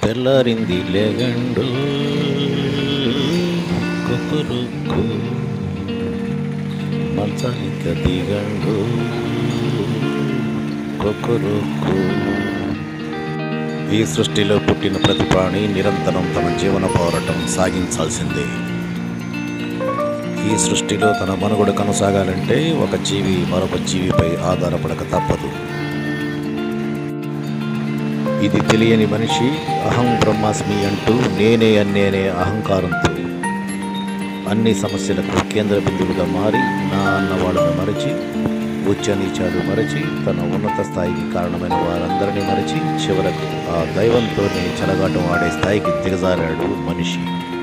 తెల్లారింది లేగండు కుకురుకు మంచానిక దిగండు కుకురుకు ఈ సృష్టిలో పుట్టిన ప్రతి ప్రాణి నిరంతరం తన జీవన పోరాటం సాగించాల్సిందే ఈ సృష్టిలో తన మనుగడ కొనసాగాలంటే ఒక జీవి మరొక జీవిపై ఆధారపడక తప్పదు ఇది తెలియని మనిషి అహం బ్రహ్మాస్మి అంటూ నేనే అన్నేనే అహంకారంతో అన్ని సమస్యలకు కేంద్ర బిందువుగా మారి నా అన్నవాళ్ళను మరచి ఉచ్చ నీచాలు మరచి తన ఉన్నత స్థాయికి కారణమైన వారందరినీ మరచి చివరకు ఆ దైవంతోనే చెలగాటం ఆడే స్థాయికి దిగజారాడు మనిషి